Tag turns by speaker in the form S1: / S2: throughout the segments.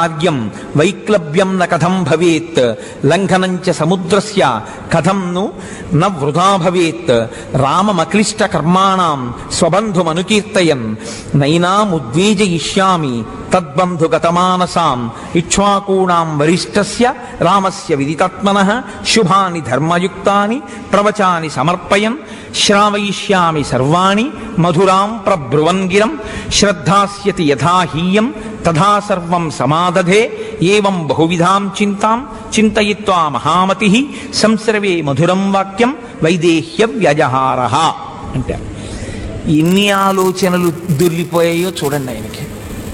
S1: కార్యం వైక్లభ్యం న కథం భవేత్ లంఘనం చ సముద్రస్య కథం ను న వృధా భవేత్ రామమక్లిష్ట కర్మాణం స్వబంధుమనుకీర్తయన్ నైనాముద్వేజయిష్యామి తద్బంధుగతమానసాం ఇక్ష్వాకూణాం వరిష్టస్య రామస్య విదితాత్మనః శుభాని ధర్మయుక్తాని ప్రవచాని సమర్పయన్ శ్రావయిష్యామి సర్వాణి మధురాం ప్రబ్రువన్ గిరం శ్రద్ధాస్యతి యథాహీయం తథా సర్వం సమాదధే ఏవం బహువిధాం చింతాం చింతయిత్వా మహామతి సంస్రవే మధురం వాక్యం వైదేహ్య వ్యజహార అంటారు ఎన్ని ఆలోచనలు దొర్లిపోయాయో చూడండి ఆయనకి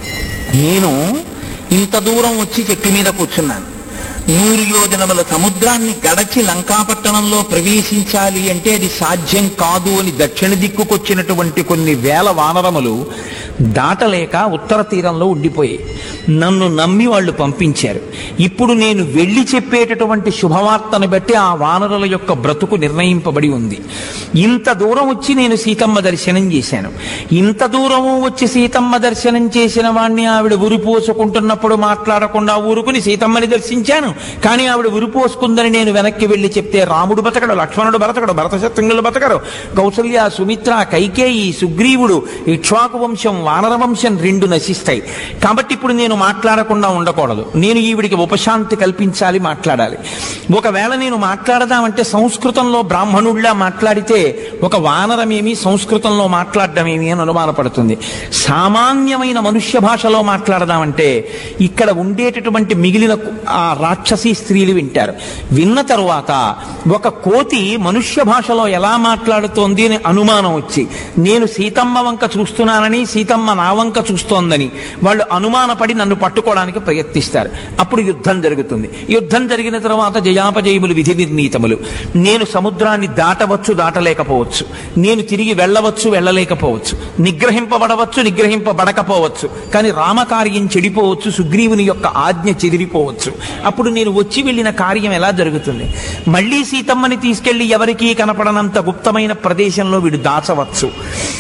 S1: నేను ఇంత దూరం వచ్చి చెట్టు మీద కూర్చున్నాను నూరు యోజనముల సముద్రాన్ని గడచి లంకాపట్టణంలో ప్రవేశించాలి అంటే అది సాధ్యం కాదు అని దక్షిణ దిక్కుకొచ్చినటువంటి కొన్ని వేల వానరములు దాటలేక ఉత్తర తీరంలో ఉండిపోయాయి నన్ను నమ్మి వాళ్ళు పంపించారు ఇప్పుడు నేను వెళ్ళి చెప్పేటటువంటి శుభవార్తను బట్టి ఆ వానరుల యొక్క బ్రతుకు నిర్ణయింపబడి ఉంది ఇంత దూరం వచ్చి నేను సీతమ్మ దర్శనం చేశాను ఇంత దూరము వచ్చి సీతమ్మ దర్శనం చేసిన వాణ్ణి ఆవిడ ఉరిపోసుకుంటున్నప్పుడు మాట్లాడకుండా ఊరుకుని సీతమ్మని దర్శించాను కానీ ఆవిడ ఉరిపోసుకుందని నేను వెనక్కి వెళ్ళి చెప్తే రాముడు బతకడు లక్ష్మణుడు బతకడు భరత శత్రుఘ్నులు బతకరు కౌసల్య సుమిత్ర కైకేయి సుగ్రీవుడు ఇక్ష్వాకు వంశం వానర వంశం రెండు నశిస్తాయి కాబట్టి ఇప్పుడు నేను మాట్లాడకుండా ఉండకూడదు నేను ఈవిడికి ఉపశాంతి కల్పించాలి మాట్లాడాలి ఒకవేళ నేను మాట్లాడదామంటే సంస్కృతంలో బ్రాహ్మణుడిలా మాట్లాడితే ఒక వానరమేమి సంస్కృతంలో మాట్లాడడమేమి అని అనుమానపడుతుంది సామాన్యమైన మనుష్య భాషలో మాట్లాడదామంటే ఇక్కడ ఉండేటటువంటి మిగిలిన ఆ రాక్షసీ స్త్రీలు వింటారు విన్న తరువాత ఒక కోతి మనుష్య భాషలో ఎలా మాట్లాడుతోంది అని అనుమానం వచ్చి నేను సీతమ్మ వంక చూస్తున్నానని సీతమ్మ నా వంక చూస్తోందని వాళ్ళు అనుమానపడి నన్ను పట్టుకోవడానికి ప్రయత్నిస్తారు అప్పుడు యుద్ధం జరుగుతుంది యుద్ధం జరిగిన తర్వాత జయాపజయములు విధి నిర్ణీతములు నేను సముద్రాన్ని దాటవచ్చు దాటలేకపోవచ్చు నేను తిరిగి వెళ్ళవచ్చు వెళ్ళలేకపోవచ్చు నిగ్రహింపబడవచ్చు నిగ్రహింపబడకపోవచ్చు కానీ రామకార్యం చెడిపోవచ్చు సుగ్రీవుని యొక్క ఆజ్ఞ చెదిరిపోవచ్చు అప్పుడు నేను వచ్చి వెళ్ళిన కార్యం ఎలా జరుగుతుంది మళ్ళీ సీతమ్మని తీసుకెళ్లి ఎవరికీ కనపడనంత గుప్తమైన ప్రదేశంలో వీడు దాచవచ్చు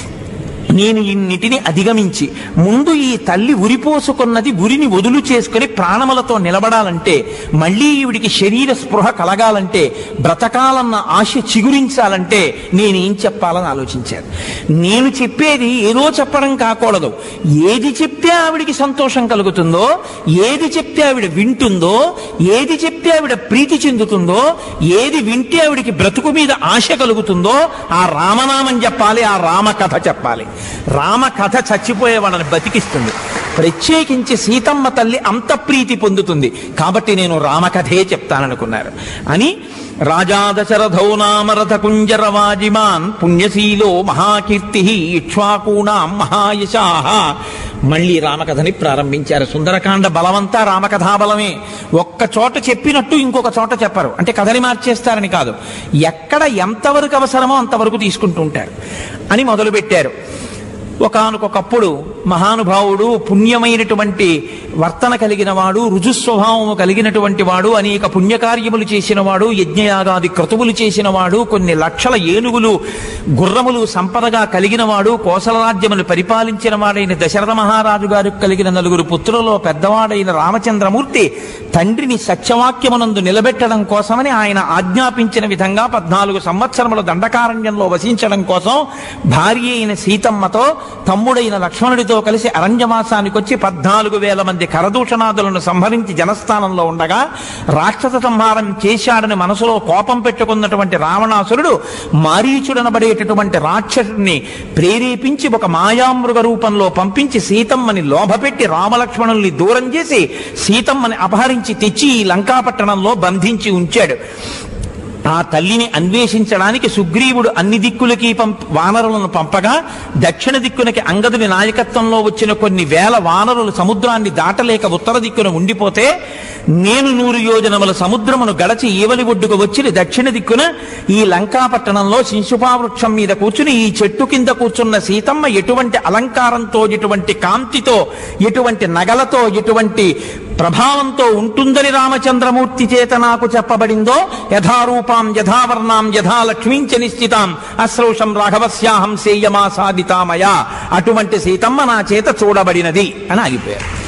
S1: నేను ఇన్నిటిని అధిగమించి ముందు ఈ తల్లి ఉరిపోసుకున్నది ఉరిని వదులు చేసుకుని ప్రాణములతో నిలబడాలంటే మళ్ళీ ఈవిడికి శరీర స్పృహ కలగాలంటే బ్రతకాలన్న ఆశ చిగురించాలంటే నేనేం చెప్పాలని ఆలోచించాను నేను చెప్పేది ఏదో చెప్పడం కాకూడదు ఏది చెప్తే ఆవిడికి సంతోషం కలుగుతుందో ఏది చెప్తే ఆవిడ వింటుందో ఏది చెప్తే ఆవిడ ప్రీతి చెందుతుందో ఏది వింటే ఆవిడికి బ్రతుకు మీద ఆశ కలుగుతుందో ఆ రామనామం చెప్పాలి ఆ రామకథ చెప్పాలి రామకథ చచ్చిపోయే వాళ్ళని బతికిస్తుంది ప్రత్యేకించి సీతమ్మ తల్లి అంత ప్రీతి పొందుతుంది కాబట్టి నేను రామకథే చెప్తాననుకున్నారు అని రాజా దశరథో నామరథ కుంజర వాజిమాన్ పుణ్యశీలో మహాకీర్తి ఇక్ష్వాకూణాం మహాయశాహ మళ్ళీ రామకథని ప్రారంభించారు సుందరకాండ బలమంతా రామకథా బలమే ఒక్క చోట చెప్పినట్టు ఇంకొక చోట చెప్పరు అంటే కథని మార్చేస్తారని కాదు ఎక్కడ ఎంతవరకు అవసరమో అంతవరకు తీసుకుంటూ ఉంటారు అని మొదలుపెట్టారు ఒకానొకప్పుడు మహానుభావుడు పుణ్యమైనటువంటి వర్తన కలిగిన వాడు రుజుస్వభావము కలిగినటువంటి వాడు అనేక పుణ్యకార్యములు చేసిన వాడు యజ్ఞయాగాది క్రతువులు చేసిన వాడు కొన్ని లక్షల ఏనుగులు గుర్రములు సంపదగా కలిగిన వాడు కోసల రాజ్యమును పరిపాలించిన వాడైన దశరథ మహారాజు గారికి కలిగిన నలుగురు పుత్రులలో పెద్దవాడైన రామచంద్రమూర్తి తండ్రిని సత్యవాక్యమునందు నిలబెట్టడం కోసమని ఆయన ఆజ్ఞాపించిన విధంగా పద్నాలుగు సంవత్సరముల దండకారణ్యంలో వసించడం కోసం భార్య అయిన సీతమ్మతో తమ్ముడైన లక్ష్మణుడితో కలిసి అరణ్యవాసానికి వచ్చి పద్నాలుగు వేల మంది కరదూషణాదులను సంహరించి జనస్థానంలో ఉండగా రాక్షస సంహారం చేశాడని మనసులో కోపం పెట్టుకున్నటువంటి రావణాసురుడు మారీచుడనబడేటటువంటి రాక్షసుడిని ప్రేరేపించి ఒక మాయామృగ రూపంలో పంపించి సీతమ్మని లోభపెట్టి రామలక్ష్మణుల్ని దూరం చేసి సీతమ్మని అపహరించి తెచ్చి ఈ లంకాపట్టణంలో బంధించి ఉంచాడు ఆ తల్లిని అన్వేషించడానికి సుగ్రీవుడు అన్ని దిక్కులకి పంప వానరులను పంపగా దక్షిణ దిక్కునకి అంగదుని నాయకత్వంలో వచ్చిన కొన్ని వేల వానరులు సముద్రాన్ని దాటలేక ఉత్తర దిక్కున ఉండిపోతే నేను నూరు యోజనముల సముద్రమును గడచి ఈవలి ఒడ్డుకు వచ్చి దక్షిణ దిక్కున ఈ లంకాపట్టణంలో శింశుపావృక్షం మీద కూర్చుని ఈ చెట్టు కింద కూర్చున్న సీతమ్మ ఎటువంటి అలంకారంతో ఎటువంటి కాంతితో ఎటువంటి నగలతో ఎటువంటి ప్రభావంతో ఉంటుందని రామచంద్రమూర్తి చేత నాకు చెప్పబడిందో యథారూపాం యథావర్ణాం యథా లక్ష్మీంచ నిశ్చితాం అశ్రౌషం రాఘవస్యాహం సేయమాసాదితామయ అటువంటి సీతమ్మ నా చేత చూడబడినది అని ఆగిపోయారు